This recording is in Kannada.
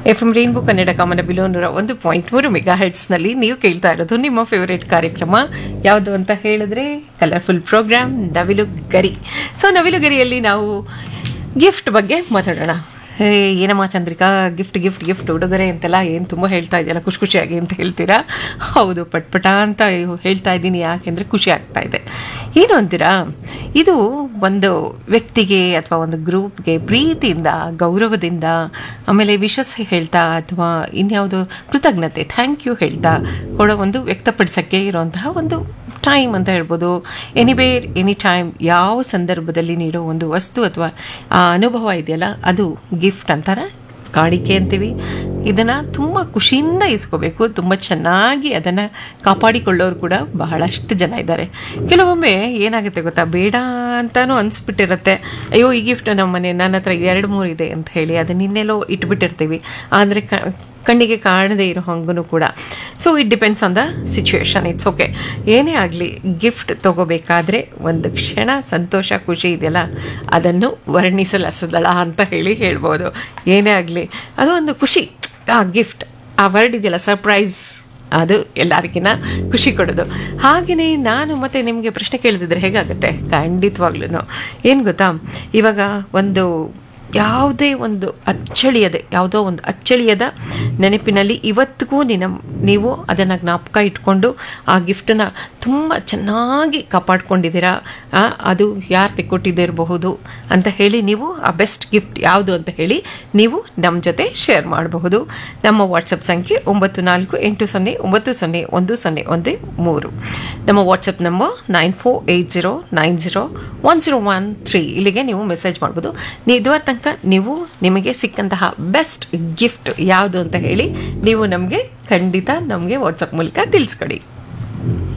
ಎಫ್ ಎಂ ರೈನ್ಬೋ ಕನ್ನಡ ಕಾಮನ ಬಿಲೋನೂರ ಒಂದು ಪಾಯಿಂಟ್ ಮೂರು ಮೆಗಾ ಹೆಡ್ಸ್ನಲ್ಲಿ ನೀವು ಕೇಳ್ತಾ ಇರೋದು ನಿಮ್ಮ ಫೇವರೇಟ್ ಕಾರ್ಯಕ್ರಮ ಯಾವುದು ಅಂತ ಹೇಳಿದ್ರೆ ಕಲರ್ಫುಲ್ ಪ್ರೋಗ್ರಾಮ್ ನವಿಲು ಗರಿ ಸೊ ನವಿಲು ಗರಿಯಲ್ಲಿ ನಾವು ಗಿಫ್ಟ್ ಬಗ್ಗೆ ಮಾತಾಡೋಣ ಹೇ ಏನಮ್ಮ ಚಂದ್ರಿಕಾ ಗಿಫ್ಟ್ ಗಿಫ್ಟ್ ಗಿಫ್ಟ್ ಉಡುಗೊರೆ ಅಂತೆಲ್ಲ ಏನು ತುಂಬ ಹೇಳ್ತಾ ಇದೆಯಲ್ಲ ಖುಷಿ ಖುಷಿಯಾಗಿ ಅಂತ ಹೇಳ್ತೀರಾ ಹೌದು ಪಟ್ಪಟ ಅಂತ ಹೇಳ್ತಾ ಇದ್ದೀನಿ ಯಾಕೆಂದರೆ ಖುಷಿ ಆಗ್ತಾ ಇದೆ ಏನು ಅಂತೀರಾ ಇದು ಒಂದು ವ್ಯಕ್ತಿಗೆ ಅಥವಾ ಒಂದು ಗ್ರೂಪ್ಗೆ ಪ್ರೀತಿಯಿಂದ ಗೌರವದಿಂದ ಆಮೇಲೆ ವಿಶಸ್ ಹೇಳ್ತಾ ಅಥವಾ ಇನ್ಯಾವುದು ಕೃತಜ್ಞತೆ ಥ್ಯಾಂಕ್ ಯು ಹೇಳ್ತಾ ಕೊಡೋ ಒಂದು ವ್ಯಕ್ತಪಡಿಸೋಕ್ಕೆ ಇರುವಂತಹ ಒಂದು ಟೈಮ್ ಅಂತ ಹೇಳ್ಬೋದು ಎನಿವೇರ್ ಎನಿ ಟೈಮ್ ಯಾವ ಸಂದರ್ಭದಲ್ಲಿ ನೀಡೋ ಒಂದು ವಸ್ತು ಅಥವಾ ಆ ಅನುಭವ ಇದೆಯಲ್ಲ ಅದು ಗಿಫ್ಟ್ ಅಂತಾರೆ ಕಾಣಿಕೆ ಅಂತೀವಿ ಇದನ್ನು ತುಂಬ ಖುಷಿಯಿಂದ ಇಸ್ಕೋಬೇಕು ತುಂಬ ಚೆನ್ನಾಗಿ ಅದನ್ನು ಕಾಪಾಡಿಕೊಳ್ಳೋರು ಕೂಡ ಬಹಳಷ್ಟು ಜನ ಇದ್ದಾರೆ ಕೆಲವೊಮ್ಮೆ ಏನಾಗುತ್ತೆ ಗೊತ್ತಾ ಬೇಡ ಅಂತಾನೂ ಅನಿಸ್ಬಿಟ್ಟಿರತ್ತೆ ಅಯ್ಯೋ ಈ ಗಿಫ್ಟ್ ನಮ್ಮ ಮನೆ ನನ್ನ ಹತ್ರ ಎರಡು ಮೂರು ಇದೆ ಅಂತ ಹೇಳಿ ಅದನ್ನ ಇನ್ನೆಲ್ಲೋ ಇಟ್ಬಿಟ್ಟಿರ್ತೀವಿ ಆದರೆ ಕ ಕಣ್ಣಿಗೆ ಕಾಣದೇ ಇರೋ ಹಂಗೂ ಕೂಡ so it depends on the situation it's okay ಏನೇ ಆಗಲಿ ಗಿಫ್ಟ್ ತಗೋಬೇಕಾದ್ರೆ ಒಂದು ಕ್ಷಣ ಸಂತೋಷ ಖುಷಿ ಇದೆಯಲ್ಲ ಅದನ್ನು ವರ್ಣಿಸಲಸದಳ ಅಂತ ಹೇಳಿ ಹೇಳ್ಬೋದು ಏನೇ ಆಗಲಿ ಅದು ಒಂದು ಖುಷಿ ಆ ಗಿಫ್ಟ್ ಆ ವರ್ಡ್ ಇದೆಯಲ್ಲ ಸರ್ಪ್ರೈಸ್ ಅದು ಎಲ್ಲರಿಗಿನ ಖುಷಿ ಕೊಡೋದು ಹಾಗೆಯೇ ನಾನು ಮತ್ತೆ ನಿಮಗೆ ಪ್ರಶ್ನೆ ಕೇಳಿದ್ರೆ ಹೇಗಾಗುತ್ತೆ ಖಂಡಿತವಾಗ್ಲೂ ಏನು ಗೊತ್ತಾ ಇವಾಗ ಒಂದು ಯಾವುದೇ ಒಂದು ಅಚ್ಚಳಿಯದೆ ಯಾವುದೋ ಒಂದು ಅಚ್ಚಳಿಯದ ನೆನಪಿನಲ್ಲಿ ಇವತ್ತಿಗೂ ನಿನ್ನ ನೀವು ಅದನ್ನು ಜ್ಞಾಪಕ ಇಟ್ಕೊಂಡು ಆ ಗಿಫ್ಟನ್ನ ತುಂಬ ಚೆನ್ನಾಗಿ ಕಾಪಾಡ್ಕೊಂಡಿದ್ದೀರಾ ಅದು ಯಾರು ತೆಕ್ಕೊಟ್ಟಿದ್ದಿರಬಹುದು ಅಂತ ಹೇಳಿ ನೀವು ಆ ಬೆಸ್ಟ್ ಗಿಫ್ಟ್ ಯಾವುದು ಅಂತ ಹೇಳಿ ನೀವು ನಮ್ಮ ಜೊತೆ ಶೇರ್ ಮಾಡಬಹುದು ನಮ್ಮ ವಾಟ್ಸಪ್ ಸಂಖ್ಯೆ ಒಂಬತ್ತು ನಾಲ್ಕು ಎಂಟು ಸೊನ್ನೆ ಒಂಬತ್ತು ಸೊನ್ನೆ ಒಂದು ಸೊನ್ನೆ ಒಂದು ಮೂರು ನಮ್ಮ WhatsApp number nine four eight zero nine zero one zero one three ಇಲ್ಲಿಗೆ ನೀವು ಮೆಸೇಜ್ ಮಾಡ್ಬೋದು ನೀವು ಇದುವರ ತನಕ ನೀವು ನಿಮಗೆ ಸಿಕ್ಕಂತಹ ಬೆಸ್ಟ್ ಗಿಫ್ಟ್ ಯಾವುದು ಅಂತ ಹೇಳಿ ನೀವು ನಮಗೆ ಖಂಡಿತ ನಮಗೆ ವಾಟ್ಸಪ್ ಮೂಲಕ ತಿಳಿಸ್ಕೊಡಿ